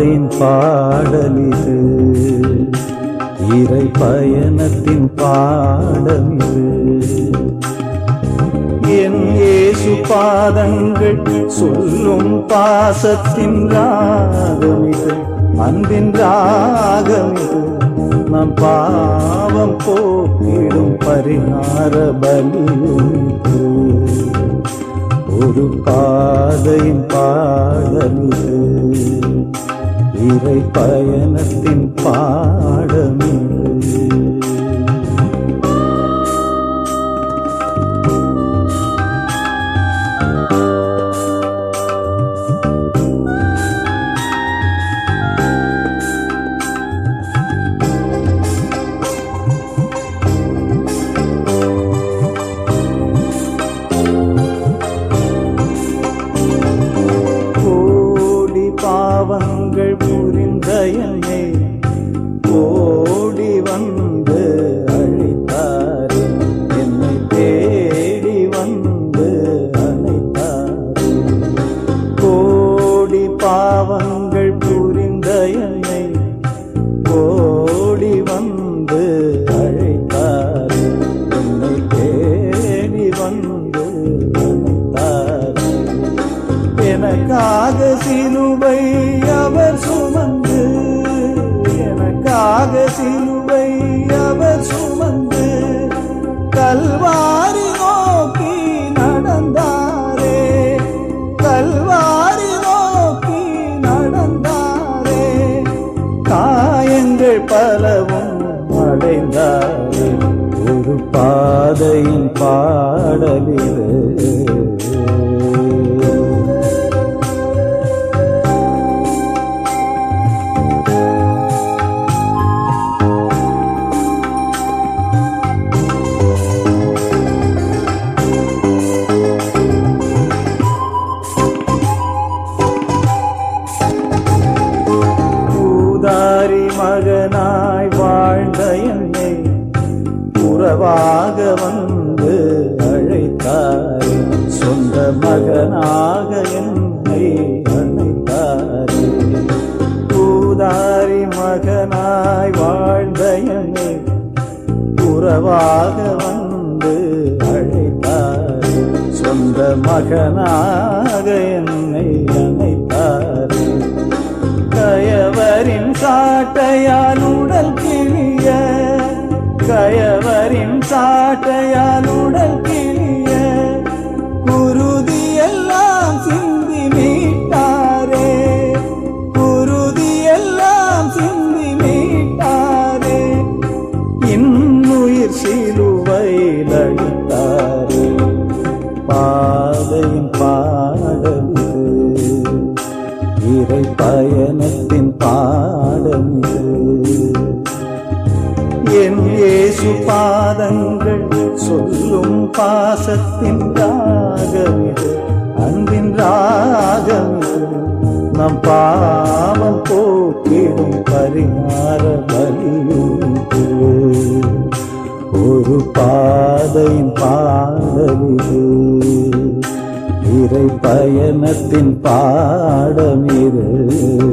பாதையின் பாடலிது இறை பயணத்தின் பாடமிது என் இயேசு பாதங்கள் சொல்லும் பாசத்தின் ராகமிது அன்பின் ராகமிது நம் பாவம் போக்கிடும் பரிகார பலியுமிது ஒரு பாதையின் பாடமிது இறை பயணத்தின் பாடமிது கோடி பாவங்கள் புரிந்த என்னை ஓடி வந்து அழைத்தார் என்னை தேடி வந்து அழைத்தார் கோடி பாவங்கள் புரிந்த என்னை ஓடி வந்து அழைத்தார் என்னை தேடி வந்து அழைத்தார் எனக்காக சிலுவை அவர் சுமந்து எனக்காக சிலுவை அவர் சுமந்து கல்வாரி நோக்கி நடந்தாரே கல்வாரி நோக்கி நடந்தாரே காயங்கள் பலவும் அடைந்தாரே ஒரு பாதையின் பாடலிலே ஊதாரி மகனாய் வாழ்ந்த என்னை உறவாக வந்து அழைத்தார் சொந்த மகனாக என்னை அழைத்தார் ஊதாரி மகனாய் வாழ்ந்த என்னை உறவாக வந்து அழைத்தார் சொந்த மகனாக என்னை அழைத்தார் கயவரின் சாட்டையால் உடல் கிளிய கயவரின் சாட்டையால் உடல் கிளிய குருதி எல்லாம் சிந்தி மீட்டாரே குருதி எல்லாம் சிந்தி மீட்டாரே இன்னுயிர் சிலுவையில் அழித்தாரே பாதையின் பாடமிது இறை பயணத்தின் பாடமிது என் இயேசு பாதங்கள் சொல்லும் பாசத்தின் ராகமிது அன்பின் ராகமிது நம் பாவம் போக்கிடும் பரிகார பலியுமிது ஒரு பாதையின் பாடமிது இறை பயணத்தின் பாடமிது